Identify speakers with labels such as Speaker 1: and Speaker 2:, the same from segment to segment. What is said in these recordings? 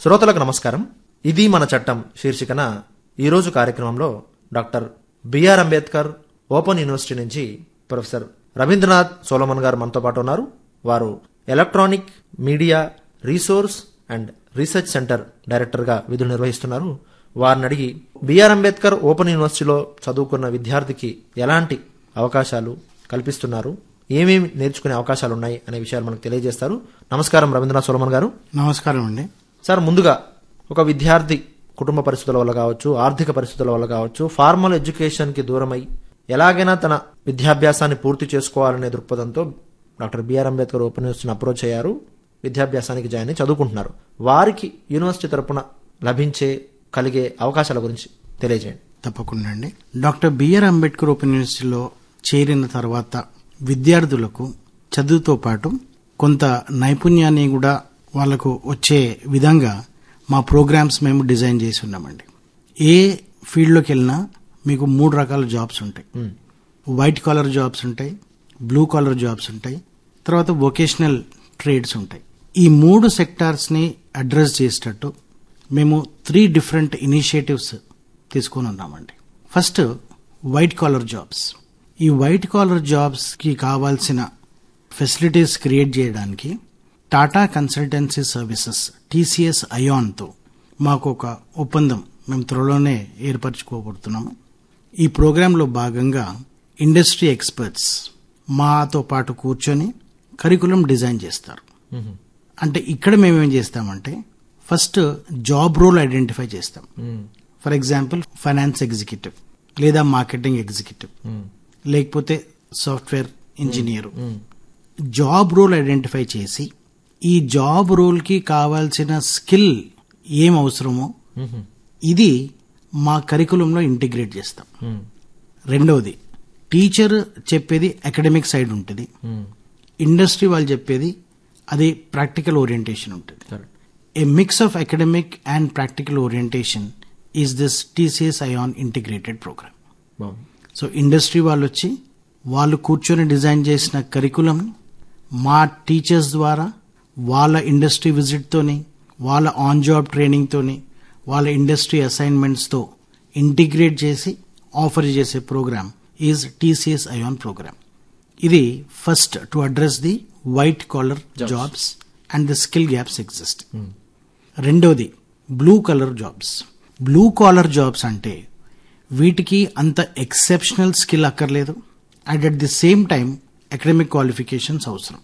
Speaker 1: శ్రోతలకు నమస్కారం ఇది మన చట్టం శీర్షికన ఈరోజు కార్యక్రమంలో doctor BR Ambedkar open university నుంచి ప్రొఫెసర్ రవీంద్రనాథ్ సోలమన్ గారు మనతో పాటు ఉన్నారు వారు electronic media resource and research centre డైరెక్టర్గా విధులు నిర్వహిస్తున్నారు వారిని అడిగి బిఆర్ అంబేద్కర్ ఓపెన్ యూనివర్సిటీలో చదువుకున్న విద్యార్థికి ఎలాంటి అవకాశాలు కల్పిస్తున్నారు ఏమేమి నేర్చుకునే అవకాశాలు ఉన్నాయి అనే విషయాలు మనకు తెలియజేస్తారు నమస్కారం రవీంద్రనాథ్ సోలమన్ గారు
Speaker 2: నమస్కారం అండి
Speaker 1: సార్ ముందుగా ఒక విద్యార్థి కుటుంబ పరిస్థితుల వల్ల కావచ్చు ఆర్థిక పరిస్థితుల వల్ల కావచ్చు ఫార్మల్ ఎడ్యుకేషన్కి దూరమై ఎలాగైనా తన విద్యాభ్యాసాన్ని పూర్తి చేసుకోవాలనే దృక్పథంతో డాక్టర్ బిఆర్ అంబేద్కర్ ఓపెన్ యూనివర్సిటీని అప్రోచ్ అయ్యారు విద్యాభ్యాసానికి జాయిన్ అయి చదువుకుంటున్నారు వారికి యూనివర్సిటీ తరపున లభించే కలిగే అవకాశాల గురించి తెలియజేయండి
Speaker 2: తప్పకుండా అండి డాక్టర్ బిఆర్ అంబేద్కర్ ఓపెన్ యూనివర్సిటీలో చేరిన తర్వాత విద్యార్థులకు చదువుతో పాటు కొంత నైపుణ్యాన్ని కూడా వాళ్ళకు వచ్చే విధంగా మా ప్రోగ్రామ్స్ మేము డిజైన్ చేసి ఉన్నామండి ఏ ఫీల్డ్లోకి వెళ్ళినా మీకు మూడు రకాల జాబ్స్ ఉంటాయి వైట్ కాలర్ జాబ్స్ ఉంటాయి బ్లూ కాలర్ జాబ్స్ ఉంటాయి తర్వాత వొకేషనల్ ట్రేడ్స్ ఉంటాయి ఈ మూడు సెక్టార్స్ని అడ్రస్ చేసేటట్టు మేము త్రీ డిఫరెంట్ ఇనిషియేటివ్స్ తీసుకొని ఉన్నామండి ఫస్ట్ వైట్ కాలర్ జాబ్స్ ఈ వైట్ కాలర్ జాబ్స్కి కావాల్సిన ఫెసిలిటీస్ క్రియేట్ చేయడానికి టాటా కన్సల్టెన్సీ సర్వీసెస్ టీసీఎస్ అయాన్తో మాకు ఒక ఒప్పందం మేము త్వరలోనే ఏర్పరచుకోబోతున్నాము ఈ ప్రోగ్రాంలో భాగంగా ఇండస్ట్రీ ఎక్స్పర్ట్స్ మాతో పాటు కూర్చొని కరికులం డిజైన్ చేస్తారు అంటే ఇక్కడ మేము ఏం చేస్తామంటే ఫస్ట్ జాబ్ రోల్ ఐడెంటిఫై చేస్తాం ఫర్ ఎగ్జాంపుల్ ఫైనాన్స్ ఎగ్జిక్యూటివ్ లేదా మార్కెటింగ్ ఎగ్జిక్యూటివ్ లేకపోతే software engineer job role identify చేసి ఈ జాబ్ రోల్ కి కావాల్సిన స్కిల్ ఏం అవసరమో ఇది మా కరికులంలో ఇంటిగ్రేట్ చేస్తాం రెండవది టీచర్ చెప్పేది అకాడమిక్ సైడ్ ఉంటుంది ఇండస్ట్రీ వాళ్ళు చెప్పేది అది ప్రాక్టికల్ ఓరియంటేషన్ ఉంటుంది a mix of academic and practical orientation is this TCS iON integrated program so industry వాళ్ళు వచ్చి వాళ్ళు కూర్చొని డిజైన్ చేసిన కరికులం మా టీచర్స్ ద్వారా వాళ్ళ ఇండస్ట్రీ విజిట్తోని వాళ్ళ ఆన్ జాబ్ ట్రైనింగ్తోని వాళ్ళ ఇండస్ట్రీ అసైన్మెంట్స్తో ఇంటిగ్రేట్ చేసి ఆఫర్ చేసే program is TCS iON program ఇది first to address the white collar jobs and the skill gaps exist రెండోది blue collar jobs blue collar jobs అంటే వీటికి అంత ఎక్సెప్షనల్ స్కిల్ అక్కర్లేదు and at the same time academic qualifications అవసరం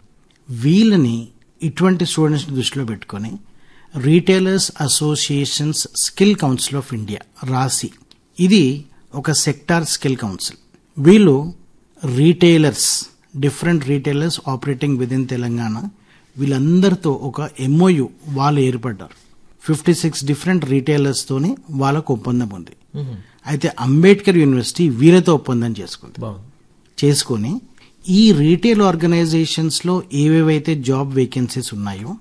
Speaker 2: వీళ్ళని ఇటువంటి students దృష్టిలో పెట్టుకొని retailers associations skill council of India రాసి ఇది ఒక సెక్టార్ స్కిల్ కౌన్సిల్ వీళ్ళు retailers different retailers operating with in Telangana వీళ్ళందరితో ఒక ఎంఓయు వాళ్ళు ఏర్పడ్డారు ఫిఫ్టీ సిక్స్ డిఫరెంట్ రీటైలర్స్ తోని వాళ్ళకు ఒప్పందం ఉంది అయితే అంబేద్కర్ యూనివర్సిటీ వీళ్ళతో ఒప్పందం చేసుకుంది చేసుకొని ఈ రీటైల్ ఆర్గనైజేషన్స్ లో ఏవేవైతే జాబ్ వేకెన్సీస్ ఉన్నాయో